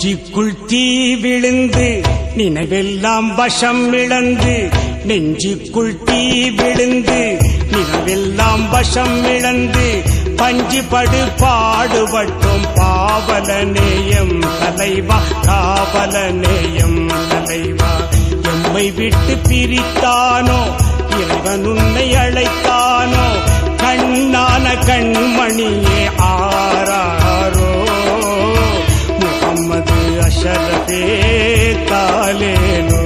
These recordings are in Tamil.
நெஞ்சுக்குள் தீ விழுந்து நினைவெல்லாம் வசம் இழந்து நெஞ்சுக்குள் தீ விழுந்து நினைவெல்லாம் வசம் இழந்து பஞ்சுபடு பாடுபட்டும் பாவல நேயம் தலைவா காவல நேயம் தலைவா எம்மை விட்டு பிரித்தானோ இறைவன் உன்னை அழைத்தானோ கண்ணான கண்மணியே ஆராரோ முகம்மது அஷரதே தாலேனோ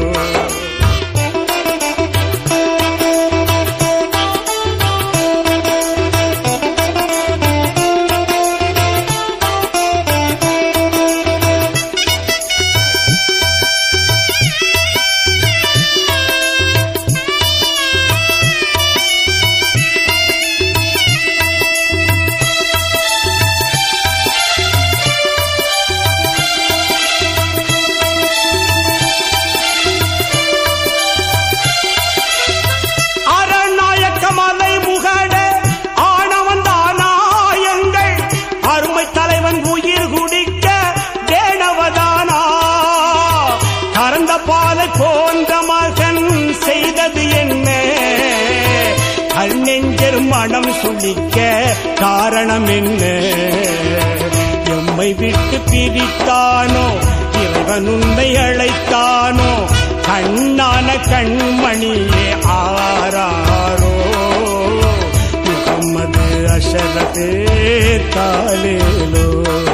அரநாயக்க மலை முகட ஆணவந்தானாயங்கள் அருமை தலைவன் உயிர் குடிக்க வேணவதானா கறந்த பாலை போன்ற மகன் செய்தது என்ன கண்ணெஞ்சர் மனம் சுளிக்க காரணம் என்ன எம்மை விட்டு பிரித்தானோ இறைவன் உன்னை அழைத்தானோ கண்ணான கண்மணியே ஆராரோ முகம்மது அஷரதே தாலேலோ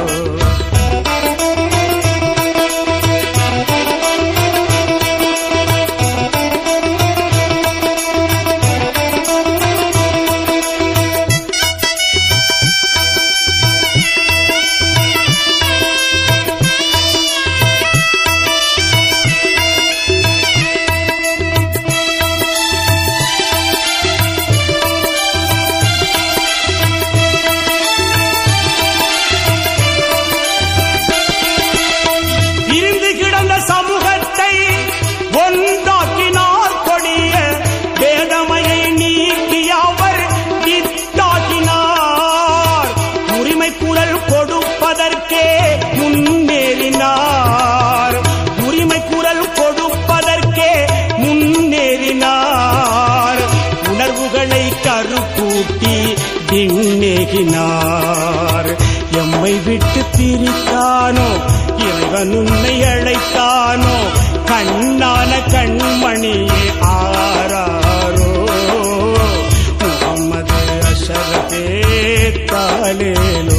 இருந்து கிடந்த சமூகத்தை ஒன்றாக்கினார் கொடிய வேதமையை நீக்கி அவர் வித்தாக்கினார் உரிமை குரல் கொடுப்பதற்கே முன்னேறினார் உரிமை குரல் கொடுப்பதற்கே முன்னேறினார் உணர்வுகளை கருக்கூட்டி விண்ணேகினார் எம்மை விட்டு பிரித்தானோ இறைவன் உன்னை அழைத்தானோ கண்ணான கண்மணியே ஆராரோ முகம்மது அஷரதே தாலேலோ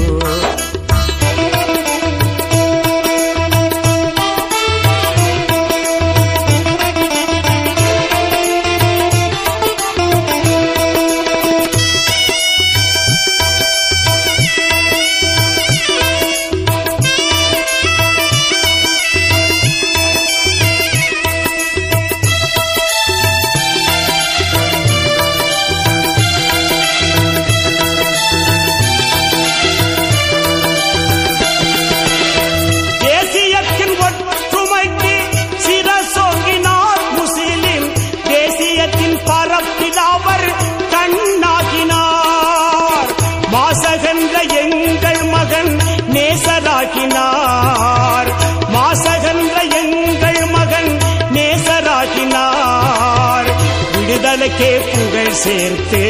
தேசியத்தின் ஒற்றுமைக்கு சிரசோங்கினார் முஸ்லிம் தேசியத்தின் பரப்பில் அவர் கண்ணாகினார் மாசகன்ற எங்கள் மகன் நேசராகினார் மாசகன்ற எங்கள் மகன் நேசராகினார் விடுதலைக்கே புகழ் சேர்த்து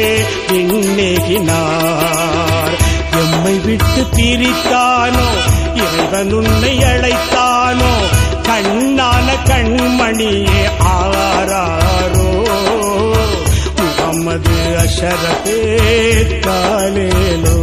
விண்ணேகினார் எம்மை விட்டு பிரித்தானோ இறைவன் உன்னை அழைத்தானோ கண்ணான கண்மணியே ஆராரோ முகம்மது அஷரதே தாலேலோ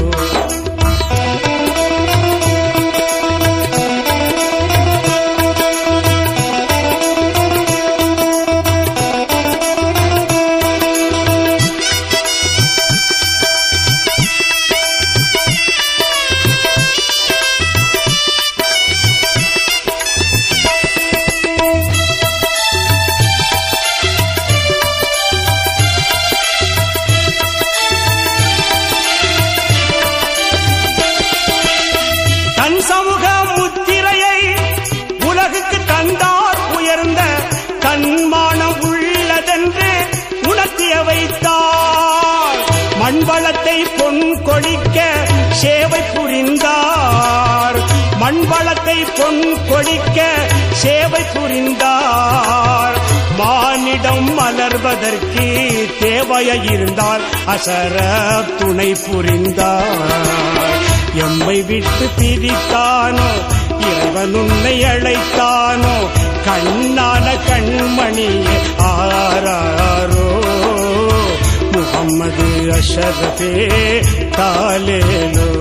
மண் வளத்தை பொன் கொழிக்க சேவை புரிந்தார் மானிடம் மலர்வதற்கு தேவைய இருந்தால் அசர துணை புரிந்தார் எம்மை விட்டு பிரித்தானோ இறைவன் உன்னை அழைத்தானோ கண்ணான கண்மணியே ஆராரோ முகம்மது அஷரஃபே தாலேலோ